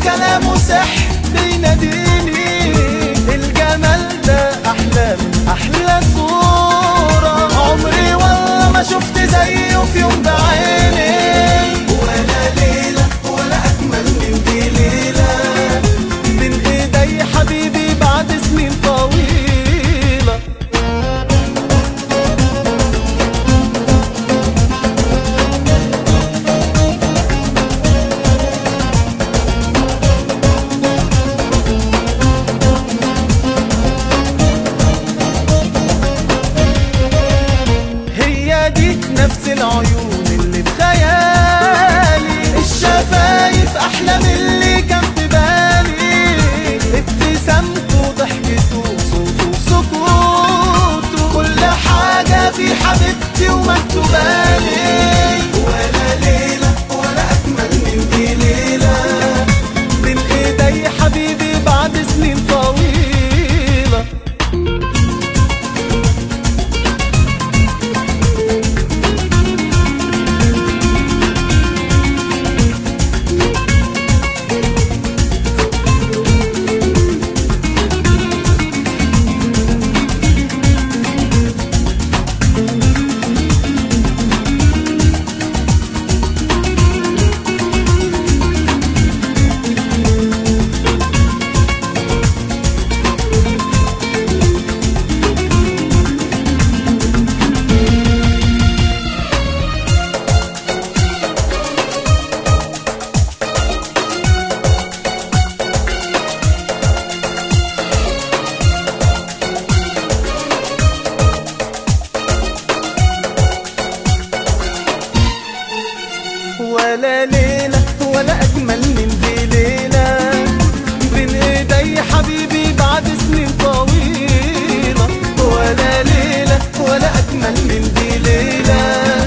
كلامه سحر بيناديني الجمال ده احلى من احلى صورة عمري والله ما شفت زيه في يوم بعيني ولا ليلة ولا اجمل من دي ليلة بين ايدي حبيبي بعد سنين طويلة هي دي نفس العيون اللي في خيالي الشفايف احلى من اللي كان في بالي ابتسامته ضحكته صوته سكوته كل حاجة في حبيبتي ومكتوبالي ولا ليلة ولا أجمل من دي ليلة بين إيدي حبيبي بعد سنين طويلة ولا ليلة ولا أجمل من دي ليلة بين إيدي حبيبي بعد سنين طويلة ولا ليلة ولا أجمل من دي ليلة